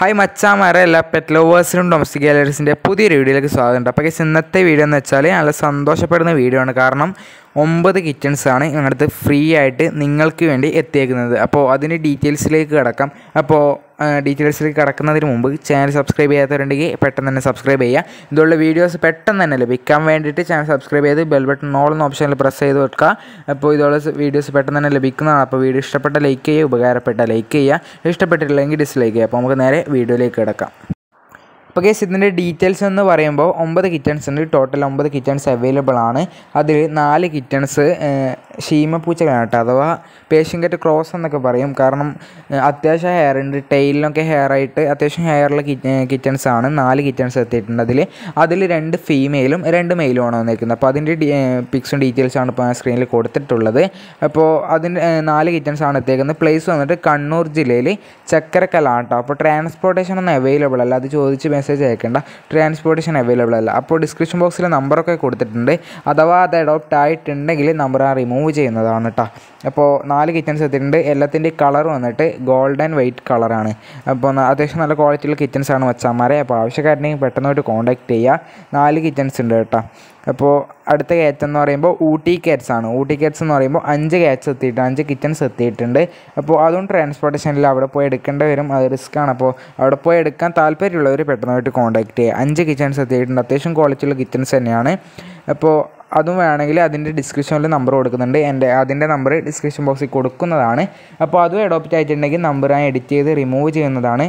hi മച്ചാമാരെ എല്ലാ pet ലവേഴ്സിനും domestic ഗാലറീസിൻ്റെ പുതിയൊരു വീഡിയോയിലേക്ക് സ്വാഗതം ഉണ്ട് അപ്പോൾ guys, ഇന്നത്തെ വീഡിയോ എന്ന് വെച്ചാൽ നല്ല സന്തോഷപ്പെടുന്ന വീഡിയോ ആണ് കാരണം ഒമ്പത് കിച്ചൺസ് ആണ് ഞങ്ങളുടെ ഫ്രീ ആയിട്ട് നിങ്ങൾക്ക് വേണ്ടി എത്തിയേക്കുന്നത് അപ്പോൾ അതിൻ്റെ ഡീറ്റെയിൽസിലേക്ക് കിടക്കാം അപ്പോൾ ഡീറ്റെയിൽസിലേക്ക് കിടക്കുന്നതിന് മുമ്പ് ചാനൽ സബ്സ്ക്രൈബ് ചെയ്യാത്തവരുണ്ടെങ്കിൽ പെട്ടെന്ന് തന്നെ സബ്സ്ക്രൈബ് ചെയ്യുക ഇതുള്ള വീഡിയോസ് പെട്ടെന്ന് തന്നെ ലഭിക്കാൻ വേണ്ടിയിട്ട് ചാനൽ സബ്സ്ക്രൈബ് ചെയ്ത് ബെൽ ബട്ടൺ ഓൾ എന്ന ഓപ്ഷനിൽ പ്രസ് ചെയ്ത് വെക്കുക അപ്പോൾ ഇതുള്ള വീഡിയോസ് പെട്ടെന്ന് തന്നെ ലഭിക്കുന്നതാണ് അപ്പോൾ വീഡിയോ ഇഷ്ടപ്പെട്ട ലൈക്ക് ചെയ്യുക ഉപകാരപ്പെട്ട ലൈക്ക് ചെയ്യുക ഇഷ്ടപ്പെട്ടിട്ടില്ലെങ്കിൽ ഡിസ്ലൈക്ക് ചെയ്യുക അപ്പോൾ നമുക്ക് നേരെ വീഡിയോയിലേക്ക് കിടക്കാം അപ്പോൾ കേസ് ഇതിൻ്റെ ഡീറ്റെയിൽസ് എന്ന് പറയുമ്പോൾ ഒമ്പത് കിറ്റൺസ് ഉണ്ട് ടോട്ടൽ ഒമ്പത് കിറ്റൺസ് അവൈലബിൾ ആണ് അതിൽ നാല് കിറ്റൺസ് ഷീമപ്പൂച്ചകളാണ് കേട്ടോ അഥവാ പേഷ്യൻ കറ്റ് ക്രോസ് എന്നൊക്കെ പറയും കാരണം ഏഹ്, അത്യാവശ്യം ഹെയർ ഉണ്ട് ടെയിലിനൊക്കെ ഹെയർ ആയിട്ട് അത്യാവശ്യം ഹെയറുള്ള കിറ്റൺസ് ആണ് നാല് കിറ്റൺസ് എത്തിയിട്ടുണ്ട് അതിൽ അതിൽ രണ്ട് ഫീമെയിലും രണ്ട് മെയിലും ആണ് വന്നിരിക്കുന്നത് അപ്പോൾ അതിൻ്റെ പിക്സും ഡീറ്റെയിൽസ് ആണ് ഇപ്പോൾ സ്ക്രീനിൽ കൊടുത്തിട്ടുള്ളത് അപ്പോൾ അതിൻ്റെ ഏഹ്, നാല് കിറ്റൺസ് ആണ് എത്തിയേക്കുന്നത് പ്ലേസ് വന്നിട്ട് കണ്ണൂർ ജില്ലയിൽ ചക്കരക്കലാണ് കേട്ടോ അപ്പോൾ ട്രാൻസ്പോർട്ടേഷൻ ഒന്നും അവൈലബിൾ അല്ല അത് ചോദിച്ച് മെസ്സേജ് അയക്കേണ്ട ട്രാൻസ്പോർട്ടേഷൻ അവൈലബിൾ അല്ല അപ്പോൾ ഡിസ്ക്രിപ്ഷൻ ബോക്സിൽ നമ്പറൊക്കെ കൊടുത്തിട്ടുണ്ട് അഥവാ അത് അഡോപ്റ്റ് ആയിട്ടുണ്ടെങ്കിൽ നമ്പർ ആ റിമൂവ് ചെയ്യുന്നതാണ് കേട്ടോ അപ്പോൾ നാല് കിച്ചൺസ് എത്തിയിട്ടുണ്ട് എല്ലാത്തിൻ്റെ കളർ വന്നിട്ട് ഗോൾഡൻ വൈറ്റ് കളറാണ് അപ്പോൾ ന- അത്യാവശ്യം നല്ല ക്വാളിറ്റിയുള്ള കിച്ചൺസ് ആണ് വച്ചാമാരെ അപ്പോൾ ആവശ്യക്കാരനെങ്കിൽ പെട്ടെന്ന് പോയിട്ട് കോൺടാക്ട് ചെയ്യുക നാല് കിച്ചൺസ് ഉണ്ട് കേട്ടോ അപ്പോൾ അടുത്ത ക്യാച്ച് എന്ന് പറയുമ്പോൾ ഊട്ടി ക്യാറ്റ്സ് ആണ് ഊട്ടി ക്യാറ്റ്സ് എന്ന് പറയുമ്പോൾ അഞ്ച് ക്യാറ്റ്സ് എത്തിയിട്ടുണ്ട് അഞ്ച് കിച്ചൺസ് എത്തിയിട്ടുണ്ട് അപ്പോൾ അതുകൊണ്ട് ട്രാൻസ്പോർട്ടേഷനിൽ അവിടെ പോയി എടുക്കേണ്ടി വരും അത് റിസ്ക് ആണ് അപ്പോൾ അവിടെ പോയി എടുക്കാൻ താല്പര്യമുള്ളവർ പെട്ടെന്നായിട്ട് കോൺടാക്ട് ചെയ്യുക അഞ്ച് കിച്ചൺസ് എത്തിയിട്ടുണ്ട് അത്യാവശ്യം ക്വാളിറ്റിയുള്ള കിച്ചൺസ് തന്നെയാണ് അപ്പോൾ അതും വേണമെങ്കിൽ അതിൻ്റെ ഡിസ്ക്രിപ്ഷനിൽ നമ്പർ കൊടുക്കുന്നുണ്ട് എൻ്റെ അതിൻ്റെ നമ്പർ ഡിസ്ക്രിപ്ഷൻ ബോക്സിൽ കൊടുക്കുന്നതാണ് അപ്പോൾ അതും അഡോപ്റ്റ് ആയിട്ടുണ്ടെങ്കിൽ നമ്പർ ഞാൻ എഡിറ്റ് ചെയ്ത് റിമൂവ് ചെയ്യുന്നതാണ്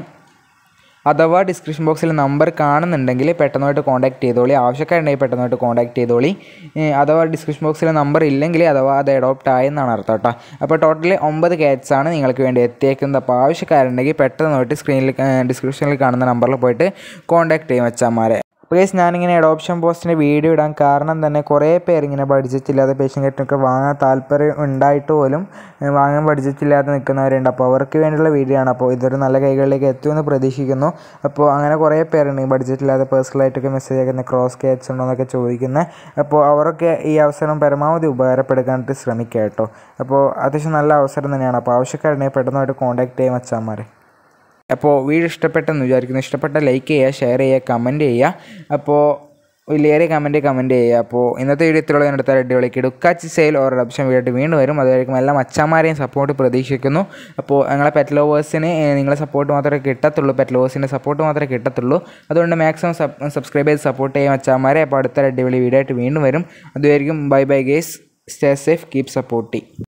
അഥവാ ഡിസ്ക്രിപ്ഷൻ ബോക്സിൽ നമ്പർ കാണുന്നുണ്ടെങ്കിൽ പെട്ടെന്നായിട്ട് കോൺടാക്ട് ചെയ്തോളി ആവശ്യക്കാരുണ്ടെങ്കിൽ പെട്ടെന്നായിട്ട് കോൺടാക്ട് ചെയ്തോളി ഏഹ് അഥവാ ഡിസ്ക്രിപ്ഷൻ ബോക്സിൽ നമ്പർ ഇല്ലെങ്കിൽ അഥവാ അത് അഡോപ്റ്റ് ആയെന്നാണ് അർത്ഥം കേട്ടോ അപ്പോൾ ടോട്ടലി ഒമ്പത് ക്യാറ്റ്സ് ആണ് നിങ്ങൾക്ക് വേണ്ടി എത്തിയേക്കുന്നത് അപ്പോൾ ആവശ്യക്കാരുണ്ടെങ്കിൽ പെട്ടെന്നായിട്ട് സ്ക്രീനിൽ ഡിസ്ക്രിപ്ഷനിൽ കാണുന്ന നമ്പറിൽ പോയിട്ട് കോൺടാക്ട് ചെയ്യും വെച്ചാമാരെ അപ്പോൾ കേസ് ഞാനിങ്ങനെ അഡോപ്ഷൻ പോസ്റ്റിൻ്റെ വീഡിയോ ഇടാൻ കാരണം തന്നെ കുറേ പേര് ഇങ്ങനെ ബഡ്ജറ്റ് ഇല്ലാതെ പേഷ്യൻ കെറ്റിനൊക്കെ വാങ്ങാൻ താല്പര്യം ഉണ്ടായിട്ട് പോലും ഏഹ് വാങ്ങാൻ ബഡ്ജറ്റ് ഇല്ലാതെ നിൽക്കുന്നവരുണ്ട് അപ്പോൾ അവർക്ക് വേണ്ടിയുള്ള വീഡിയോ ആണ് അപ്പോൾ ഇതൊരു നല്ല കൈകളിലേക്ക് എത്തുമെന്ന് പ്രതീക്ഷിക്കുന്നു അപ്പോൾ അങ്ങനെ കുറേ പേരുണ്ട് ഈ ബഡ്ജറ്റ് ഇല്ലാതെ പേഴ്സണലായിട്ടൊക്കെ മെസ്സേജ് അയക്കുന്ന ക്രോസ് ക്യാറ്റ്സ് ഉണ്ടോ എന്നൊക്കെ ചോദിക്കുന്നത് അപ്പോൾ അവരൊക്കെ ഈ അവസരം പരമാവധി ഉപകാരപ്പെടുക്കാനായിട്ട് ശ്രമിക്കുക കേട്ടോ അപ്പോൾ അത്യാവശ്യം നല്ല അവസരം തന്നെയാണ് അപ്പോൾ ആവശ്യക്കാരുണ്ടെങ്കിൽ പെട്ടെന്നായിട്ട് കോൺടാക്ട് ചെയ്യാൻ വെച്ചാൽ അപ്പോൾ വീഡിയോ ഇഷ്ടപ്പെട്ടെന്ന് വിചാരിക്കുന്നു ഇഷ്ടപ്പെട്ട ലൈക്ക് ചെയ്യുക ഷെയർ ചെയ്യുക കമൻറ്റ് ചെയ്യുക അപ്പോൾ വലിയേറെ കമൻറ്റ് കമൻറ്റ് ചെയ്യുക അപ്പോൾ ഇന്നത്തെ വീഡിയോ ഇത്രയുള്ള അടുത്ത അടിപൊളിക്ക് ഡുക്കാച്ചി സെയിൽ ഓർ അഡപ്ഷൻ വീഡിയോ വീണ്ടും വരും അതുവരെയും എല്ലാ മച്ചാമാരെയും സപ്പോർട്ട് പ്രതീക്ഷിക്കുന്നു അപ്പോൾ ഞങ്ങളെ പെറ്റ് ലവേഴ്സിന് നിങ്ങളെ സപ്പോർട്ട് മാത്രമേ കിട്ടത്തുള്ളൂ പെറ്റ് ലവേഴ്സിൻ്റെ സപ്പോർട്ട് മാത്രമേ കിട്ടത്തുള്ളൂ അതുകൊണ്ട് മാക്സിമം സബ്സ്ക്രൈബ് ചെയ്ത് സപ്പോർട്ട് ചെയ്യുക മച്ചാമാരെ അപ്പോൾ അടുത്ത അടിപൊളി വീഡിയോ ആയിട്ട് വീണ്ടും വരും അതുവരെയും bye bye guys stay safe keep സപ്പോർട്ടി